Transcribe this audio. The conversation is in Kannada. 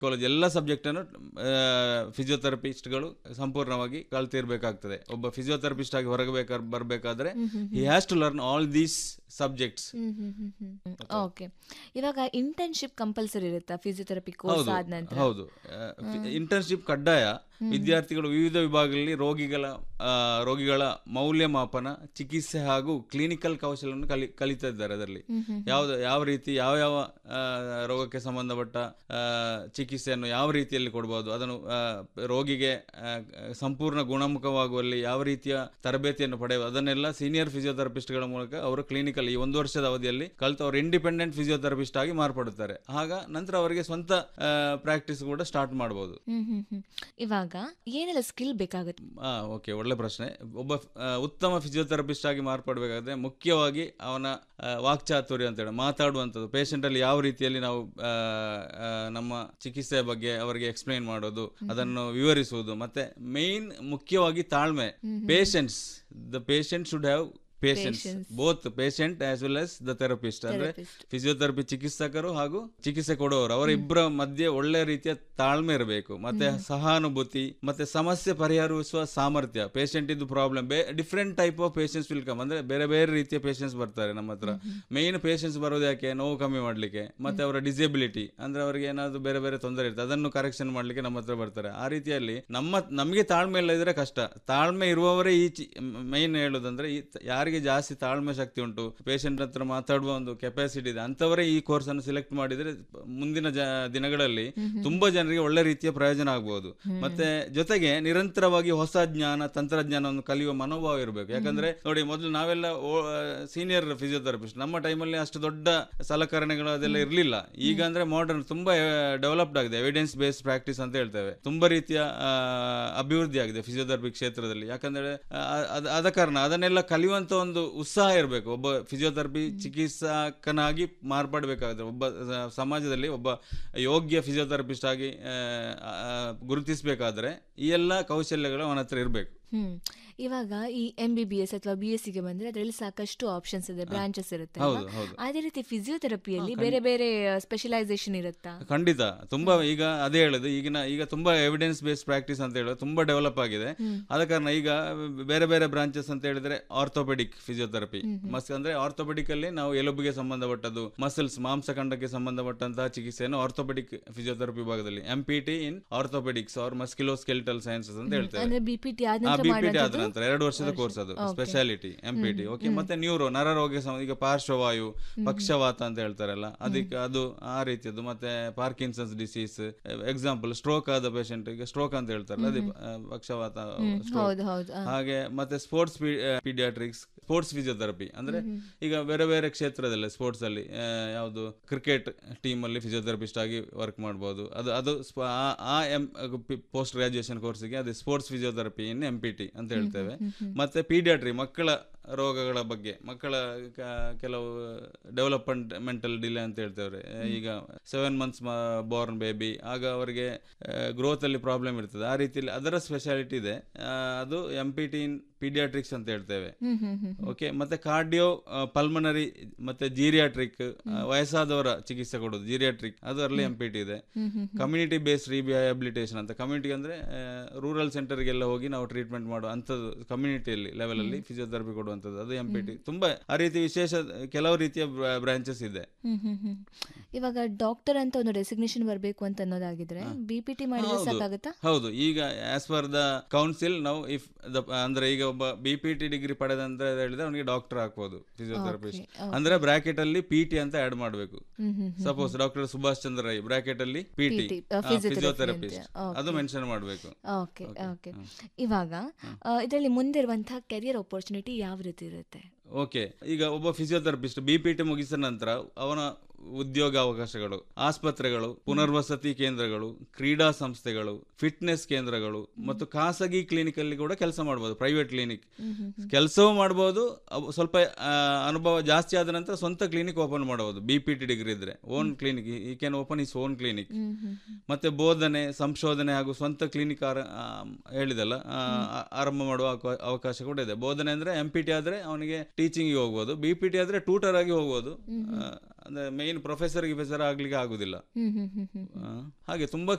ಕಾಲೇಜ್ ಎಲ್ಲ ಸಬ್ಜೆಕ್ಟನ್ನು ಫಿಸಿಯೋಥೆರಪಿಸ್ಟ್ಗಳು ಸಂಪೂರ್ಣವಾಗಿ ಕಲ್ತಿರ್ಬೇಕಾಗ್ತದೆ ಒಬ್ಬ ಫಿಸಿಯೋಥೆರಪಿಸ್ಟ್ ಆಗಿ ಹೊರಗೆ ಬೇಕಾದ್ರೆ ಬರಬೇಕಾದ್ರೆ he has to learn all these subjects okay ಇವಾಗ ಇಂಟರ್ನ್ಶಿಪ್ ಕಂಪಲ್ಸರಿ ಇರುತ್ತಾ ಫಿಸಿಯೋಥೆರಪಿ ಕೋರ್ಸ್ ಹೌದು ಆದ ನಂತರ ಹೌದು ಇಂಟರ್ನ್ಶಿಪ್ ಕಡ್ಡಾಯ ವಿದ್ಯಾರ್ಥಿಗಳು ವಿವಿಧ ವಿಭಾಗಗಳಲ್ಲಿ ರೋಗಿಗಳ ಆ, ರೋಗಿಗಳ ಮೌಲ್ಯಮಾಪನ ಚಿಕಿತ್ಸೆ ಹಾಗೂ ಕ್ಲಿನಿಕಲ್ ಕೌಶಲ್ಯವನ್ನು ಕಲಿ ಕಲಿತಾ ಇದ್ದಾರೆ ಅದರಲ್ಲಿ ಯಾವ್ದು ಯಾವ ರೀತಿ ಯಾವ ಯಾವ ಆ, ರೋಗಕ್ಕೆ ಸಂಬಂಧಪಟ್ಟ ಆ, ಚಿಕಿತ್ಸೆಯನ್ನು ಯಾವ ರೀತಿಯಲ್ಲಿ ಕೊಡ್ಬೋದು ಅದನ್ನು ಆ, ರೋಗಿಗೆ ಆ, ಸಂಪೂರ್ಣ ಗುಣಮುಖವಾಗುವಲ್ಲಿ ಯಾವ ರೀತಿಯ ತರಬೇತಿಯನ್ನು ಪಡೆಯುವ ಅದನ್ನೆಲ್ಲ ಸೀನಿಯರ್ ಫಿಸಿಯೋಥೆರಪಿಸ್ಟ್ಗಳ ಮೂಲಕ ಅವರು ಕ್ಲಿನಿಕಲ್ ಈ ಒಂದು ವರ್ಷದ ಅವಧಿಯಲ್ಲಿ ಕಲಿತು ಅವರು ಇಂಡಿಪೆಂಡೆಂಟ್ ಫಿಸಿಯೋಥೆರಪಿಸ್ಟ್ ಆಗಿ ಮಾರ್ಪಡುತ್ತಾರೆ ಆಗ ನಂತರ ಅವರಿಗೆ ಸ್ವಂತ ಪ್ರಾಕ್ಟೀಸ್ ಕೂಡ ಸ್ಟಾರ್ಟ್ ಮಾಡ್ಬೋದು ಹ್ಮ್ ಹ್ಮ್ ಹ್ಮ್ ಇವಾಗ ಏನೆಲ್ಲ ಸ್ಕಿಲ್ ಬೇಕಾಗುತ್ತೆ ಆ ಓಕೆ ಒಳ್ಳೆ ಪ್ರಶ್ನೆ ಒಬ್ಬ ಆ, ಉತ್ತಮ ಫಿಸಿಯೋಥೆರಪಿಸ್ಟ್ ಆಗಿ ಮಾರ್ಪಡಬೇಕಾದ್ರೆ ಮುಖ್ಯವಾಗಿ ಅವನ ಆ, ವಾಕ್ಚಾತುರ್ಯ ಅಂತ ಹೇಳಿ ಮಾತಾಡುವಂಥದ್ದು patient ಅಲ್ಲಿ ಯಾವ ರೀತಿಯಲ್ಲಿ ನಾವು ಆ, ಆ, ನಮ್ಮ ಚಿಕಿತ್ಸೆಯ ಬಗ್ಗೆ ಅವರಿಗೆ ಎಕ್ಸ್ಪ್ಲೈನ್ ಮಾಡೋದು ಅದನ್ನು ವಿವರಿಸುವುದು ಮತ್ತೆ ಮೇನ್ ಮುಖ್ಯವಾಗಿ ತಾಳ್ಮೆ patience the patient should have patience both patient as well as the therapist ಅಂದ್ರೆ ಫಿಸಿಯೋಥೆರಪಿ ಚಿಕಿತ್ಸಕರು ಹಾಗೂ ಚಿಕಿತ್ಸೆ ಕೊಡುವವರು ಅವರ ಇಬ್ಬರ ಮಧ್ಯೆ ಒಳ್ಳೆ ರೀತಿಯ ತಾಳ್ಮೆ ಇರಬೇಕು ಮತ್ತೆ ಸಹಾನುಭೂತಿ ಮತ್ತೆ ಸಮಸ್ಯೆ ಪರಿಹರಿಸುವ ಸಾಮರ್ಥ್ಯ ಪೇಷಂಟ್ ಇದ್ದು problem different type of patients will come ಅಂದ್ರೆ ಬೇರೆ ಬೇರೆ ರೀತಿಯ ಪೇಷನ್ಸ್ ಬರ್ತಾರೆ ನಮ್ಮ ಹತ್ರ ಮೇನ್ ಪೇಷನ್ಸ್ ಬರೋದು ಯಾಕೆ ನೋವು ಕಮ್ಮಿ ಮಾಡ್ಲಿಕ್ಕೆ ಮತ್ತೆ ಅವರ ಡಿಸೇಬಿಲಿಟಿ ಅಂದ್ರೆ ಅವರಿಗೆ ಏನಾದ್ರು ಬೇರೆ ಬೇರೆ ತೊಂದರೆ ಇರ್ತದೆ ಅದನ್ನು ಕರೆಕ್ಷನ್ ಮಾಡ್ಲಿಕ್ಕೆ ನಮ್ಮ ಹತ್ರ ಬರ್ತಾರೆ ಆ ರೀತಿಯಲ್ಲಿ ನಮ್ಮ ನಮಗೆ ತಾಳ್ಮೆ ಇಲ್ಲ ಇದ್ರೆ ಕಷ್ಟ ತಾಳ್ಮೆ ಇರುವವರೇ ಈ ಮೈನ್ ಹೇಳೋದಂದ್ರೆ ಈ ತ- ಯಾರಿಗೆ ಜಾಸ್ತಿ ತಾಳ್ಮೆ ಶಕ್ತಿ ಉಂಟು ಪೇಷಂಟ್ ಹತ್ರ ಮಾತಾಡುವ ಒಂದು ಕೆಪಾಸಿಟಿ ಇದೆ ಅಂತವರೇ ಈ ಕೋರ್ಸ್ ಅನ್ನು ಸೆಲೆಕ್ಟ್ ಮಾಡಿದ್ರೆ ಮುಂದಿನ ಜ ದಿನಗಳಲ್ಲಿ ತುಂಬಾ ಜನರಿಗೆ ಒಳ್ಳೆ ರೀತಿಯ ಪ್ರಯೋಜನ ಆಗಬಹುದು ಮತ್ತೆ ಜೊತೆಗೆ ನಿರಂತರವಾಗಿ ಹೊಸ ಜ್ಞಾನ ತಂತ್ರಜ್ಞಾನವನ್ನು ಕಲಿಯುವ ಮನೋಭಾವ ಇರಬೇಕು ಯಾಕಂದ್ರೆ ನೋಡಿ ಮೊದಲು ನಾವೆಲ್ಲ ಸೀನಿಯರ್ ಫಿಸಿಯೋಥೆರಪಿಸ್ಟ್ ನಮ್ಮ ಟೈಮಲ್ಲಿ ಅಷ್ಟು ದೊಡ್ಡ ಸಲಕರಣೆಗಳು ಅದೆಲ್ಲ ಇರಲಿಲ್ಲ ಈಗ ಅಂದ್ರೆ ಮಾಡರ್ನ್ ತುಂಬಾ ಡೆವಲಪ್ಡ್ ಆಗಿದೆ ಎವಿಡೆನ್ಸ್ ಬೇಸ್ಡ್ ಪ್ರಾಕ್ಟೀಸ್ ಅಂತ ಹೇಳ್ತೇವೆ ತುಂಬಾ ರೀತಿಯ ಆ, ಅಭಿವೃದ್ಧಿ ಆಗಿದೆ ಫಿಸಿಯೋಥೆರಪಿ ಕ್ಷೇತ್ರದಲ್ಲಿ ಯಾಕಂದ್ರೆ ಆ, ಅದ್- ಆದ ಕಾರಣ ಅದನ್ನೆಲ್ಲ ಕಲಿಯುವಂತ ಒಂದು ಉತ್ಸಾಹ ಇರಬೇಕು ಒಬ್ಬ ಫಿಸಿಯೋಥೆರಪಿ ಚಿಕಿತ್ಸಕನಾಗಿ ಮಾರ್ಪಡಬೇಕಾದ್ರೆ ಒಬ್ಬ ಸ- ಸಮಾಜದಲ್ಲಿ ಒಬ್ಬ ಯೋಗ್ಯ ಫಿಸಿಯೋಥೆರಪಿಸ್ಟ್ ಆಗಿ ಆ, ಆ, ಗುರುತಿಸಬೇಕಾದ್ರೆ ಈ ಎಲ್ಲ ಕೌಶಲ್ಯಗಳು ಅವನ ಹತ್ರ ಇರಬೇಕು ಹ್ಮ್ ಇವಾಗ ಈ ಎಂ ಬಿ ಬಿ ಎಸ್ ಅಥವಾ ಬಿ ಎಸ್ ಸಿಗೆ ಬಂದ್ರೆ ಅದರಲ್ಲಿ ಸಾಕಷ್ಟು ಆಪ್ಷನ್ಸ್ ಇದೆ ಬ್ರಾಂಚಸ್ ಇರುತ್ತೆ ಅಲ್ವಾ? ಹೌದು ಹೌದು ಅದೇ ರೀತಿ ಫಿಸಿಯೋಥೆರಪಿಯಲ್ಲಿ ಬೇರೆ ಬೇರೆ ಸ್ಪೆಷಲೈಸೇಷನ್ ಇರುತ್ತಾ ಖಂಡಿತ ತುಂಬಾ ಈಗ ಅದೇ ಹೇಳುದು ಈಗಿನ ಈಗ ತುಂಬಾ ಎವಿಡೆನ್ಸ್ ಬೇಸ್ಡ್ ಪ್ರಾಕ್ಟೀಸ್ ಅಂತ ಹೇಳೋದು ತುಂಬಾ ಡೆವಲಪ್ ಆಗಿದೆ ಆದ ಕಾರಣ ಈಗ ಬೇರೆ ಬೇರೆ ಬ್ರಾಂಚಸ್ ಅಂತ ಹೇಳಿದ್ರೆ ಆರ್ಥೋಪೆಡಿಕ್ ಫಿಸಿಯೋಥೆರಪಿ ಮಸ್ ಅಂದ್ರೆ ಆರ್ಥೋಪೆಡಿಕ್ ಅಲ್ಲಿ ನಾವು ಎಲುಬಿಗೆ ಸಂಬಂಧಪಟ್ಟದ್ದು ಮಸಲ್ಸ್ ಮಾಂಸಖಂಡಕ್ಕೆ ಸಂಬಂಧಪಟ್ಟಂತಹ ಚಿಕಿತ್ಸೆಯನ್ನು ಆರ್ಥೋಪೆಡಿಕ್ ಫಿಸಿಯೋಥೆರಪಿ ಭಾಗದಲ್ಲಿ M P T in orthopaedics or musculoskeletal sciences ಅಂತ ಹೇಳ್ತೇವೆ ಅಂದ್ರೆ ಬಿ ಪಿ ಟಿ ಆದ ಆ ನಂತರ ಬಿ ಪಿ ಟಿ ಆದ ಮಾಡುವಂಥದ್ದು ನಂತರ ಎರಡು ವರ್ಷದ ಕೋರ್ಸ್ ಅದು speciality M P T okay ಮತ್ತೆ ನ್ಯೂರೋ ನರರೋಗ ಸಮ- ಈಗ ಪಾರ್ಶ್ವವಾಯು ಪಕ್ಷವಾತ ಅಂತ ಹೇಳ್ತಾರಲ್ಲ ಅದಕ್ಕೆ ಅದು ಆ ರೀತಿಯದ್ದು ಮತ್ತೆ ಪಾರ್ಕಿನ್ಸನ್ಸ್ ಡಿಸೀಸ್ ಎಕ್ಸಾಂಪಲ್ ಸ್ಟ್ರೋಕ್ ಆದ ಪೇಷಂಟ್ ಈಗ ಸ್ಟ್ರೋಕ್ ಅಂತ ಹೇಳ್ತಾರಲ್ಲ ಅದೇ ಆ, ಪಕ್ಷವಾತ stroke. ಹೌದು ಹೌದು ಆ. ಹಾಗೆ ಮತ್ತೆ ಸ್ಪೋರ್ಟ್ಸ್ ಪೀಡಿಯಾಟ್ರಿಕ್ಸ್ ಸ್ಪೋರ್ಟ್ಸ್ ಫಿಸಿಯೋಥೆರಪಿ ಅಂದ್ರೆ ಈಗ ಬೇರೆ ಬೇರೆ ಕ್ಷೇತ್ರದಲ್ಲಿ ಸ್ಪೋರ್ಟ್ಸ್ ಅಲ್ಲಿ ಆ, ಯಾವುದು ಕ್ರಿಕೆಟ್ ಟೀಮ್ ಅಲ್ಲಿ ಫಿಸಿಯೋಥೆರಪಿಸ್ಟ್ ಆಗಿ ವರ್ಕ್ ಮಾಡಬಹುದು ಅದು ಅದು ಸ್ಪ- ಆ- ಆ ಎಂ ಪೋಸ್ಟ್ ಗ್ರಾಜುಯೇಷನ್ ಕೋರ್ಸ್ಗೆ ಅದು sports physiotherapy in M P T ಅಂತ ಹೇಳ್ತೇವೆ ಮತ್ತೆ ಪೀಡಿಯಾಟ್ರಿ ಮಕ್ಕಳ ರೋಗಗಳ ಬಗ್ಗೆ ಮಕ್ಕಳ ಕ- ಕೆಲವು ಡೆವಲಪ್ಮೆಂಟ್ ಮೆಂಟಲ್ ಡಿಲೇ ಅಂತ ಹೇಳ್ತೇವೆ ಈಗ ಸೆವೆನ್ ಮಂತ್ಸ್ ಬೋರ್ನ್ ಬೇಬಿ ಆಗ ಅವರಿಗೆ ಗ್ರೋತ್ ಅಲ್ಲಿ ಪ್ರಾಬ್ಲಮ್ ಇರ್ತದೆ ಆ ರೀತಿಯಲ್ಲಿ ಅದರ ಸ್ಪೆಷಾಲಿಟಿ ಇದೆ ಆ, ಅದು M P T in paediatrics ಅಂತ ಹೇಳ್ತೇವೆ ಹ್ಮ್ ಹ್ಮ್ ಹ್ಮ್ ಓಕೆ ಮತ್ತೆ ಕಾರ್ಡಿಯೋ ಪಲ್ಮನರಿ ಮತ್ತೆ ಜೀರಿಯಾಟ್ರಿಕ್ ವಯಸ್ಸಾದವರ ಚಿಕಿತ್ಸೆ ಕೊಡೋದು ಜೀರಿಯಾಟ್ರಿಕ್ ಅದರಲ್ಲಿ ಎಂ ಪಿ ಟಿ ಇದೆ ಕಮ್ಯುನಿಟಿ ಬೇಸ್ಡ್ ರಿಹ್ಯಾಬಿಲಿಟೇಷನ್ ಅಂತ ಕಮ್ಯುನಿಟಿ ಅಂದ್ರೆ ರೂರಲ್ ಸೆಂಟರ್ಗೆಲ್ಲ ಹೋಗಿ ನಾವು ಟ್ರೀಟ್ಮೆಂಟ್ ಮಾಡುವ ಅಂಥದ್ದು ಕಮ್ಯುನಿಟಿಯಲ್ಲಿ ಲೆವೆಲಲ್ಲಿ ಫಿಸಿಯೋಥೆರಪಿ ಕೊಡುವಂಥದ್ದು ಅದು ಎಂ ಪಿ ಟಿ ತುಂಬಾ ಆ ರೀತಿ ವಿಶೇಷ ಕೆಲವು ರೀತಿಯ ಬ್ರಾಂಚಸ್ ಇದೆ ಹ್ಮ್ ಹ್ಮ್ ಹ್ಮ್ ಇವಾಗ ಡಾಕ್ಟರ್ ಅಂತ ಒಂದು ರೆಸಿಗ್ನೇಷನ್ ಬರಬೇಕು ಅಂತ ಅನ್ನೋದಾಗಿದ್ರೆ ಬಿ ಪಿ ಟಿ ಮಾಡಿದ್ರೆ ಹೌದು. ಸಾಕಾಗುತ್ತಾ ಹೌದು ಈಗ ಆಸ್ ಪರ್ ದ ಕೌನ್ಸಿಲ್ ನಾವು ಇಫ್ ದ ಅಂದ್ರೆ ಈಗ ಒಬ್ಬ ಬಿ ಪಿ ಟಿ ಡಿಗ್ರಿ ಪಡೆದಂತ ಹೇಳಿದ್ರೆ ಅವನಿಗೆ ಡಾಕ್ಟರ್ ಹಾಕ್ಬೋದು ಫಿಸಿಯೋಥೆರಪಿಸ್ಟ್ ಅಂದ್ರೆ ಬ್ರಾಕೆಟ್ ಅಲ್ಲಿ ಪಿ ಟಿ ಅಂತ ಆಡ್ ಮಾಡಬೇಕು hmm hmm suppose doctor Subhash Chandra Rai bracket ಅಲ್ಲಿ ಪಿ ಟಿ PT, ಆ, physiotherapy ಫಿಸಿಯೋಥೆರಪಿಸ್ಟ್ ಅಂತ. Okay. ಅದು ಮೆನ್ಷನ್ ಮಾಡಬೇಕು ಓಕೆ ಓಕೆ ಇವಾಗ ಇದರಲ್ಲಿ ಮುಂದಿರುವಂತಹ ಕೆರಿಯರ್ ಆಪರ್ಚುನಿಟಿ ಯಾವ ರೀತಿ ಇರುತ್ತೆ ಓಕೆ ಈಗ ಒಬ್ಬ ಫಿಸಿಯೋಥೆರಪಿಸ್ಟ್ ಬಿ ಪಿ ಟಿ ಮುಗಿಸಿದ ನಂತರ ಅವನ ಉದ್ಯೋಗ ಅವಕಾಶಗಳು ಆಸ್ಪತ್ರೆಗಳು ಪುನರ್ವಸತಿ ಕೇಂದ್ರಗಳು ಕ್ರೀಡಾ ಸಂಸ್ಥೆಗಳು ಫಿಟ್ನೆಸ್ ಕೇಂದ್ರಗಳು ಮತ್ತು ಖಾಸಗಿ ಕ್ಲಿನಿಕ್ ಅಲ್ಲಿ ಕೂಡ ಕೆಲಸ ಮಾಡಬಹುದು ಪ್ರೈವೇಟ್ ಕ್ಲಿನಿಕ್ ಕೆಲಸವೂ ಮಾಡಬಹುದು ಅವು ಸ್ವಲ್ಪ ಆ, ಅನುಭವ ಜಾಸ್ತಿ ಆದ ನಂತರ ಸ್ವಂತ ಕ್ಲಿನಿಕ್ ಓಪನ್ ಮಾಡಬಹುದು ಬಿ ಪಿ ಟಿ ಡಿಗ್ರಿ ಇದ್ರೆ ಓನ್ ಕ್ಲಿನಿಕ್ ಈ can open his own clinic ಮತ್ತೆ ಬೋಧನೆ ಸಂಶೋಧನೆ ಹಾಗೂ ಸ್ವಂತ ಕ್ಲಿನಿಕ್ ಹೇಳಿದಲ್ಲ ಆ, ಆ- ಆರಂಭ ಮಾಡುವ ಅವಕ- ಅವಕಾಶ ಕೂಡ ಇದೆ ಬೋಧನೆ ಅಂದ್ರೆ ಎಂ ಪಿ ಟಿ ಆದ್ರೆ ಅವನಿಗೆ ಟೀಚಿಂಗ್ ಹೋಗ್ಬೋದು ಬಿ ಪಿ ಟಿ ಆದ್ರೆ ಟ್ಯೂಟರ್ ಆಗಿ ಹೋಗ್ಬೋದು ಆ, ಅಂದ್ರೆ ಮೇನ್ ಪ್ರೊಫೆಸರ್ ಗಿಫೆಸರ್ ಆಗ್ಲಿಕ್ಕೆ ಆಗುದಿಲ್ಲ ಹ್ಮ್ ಹ್ಮ್ ಹ್ಮ್ ಹ್ಮ್ ಆ, ಹಾಗೆ ತುಂಬಾ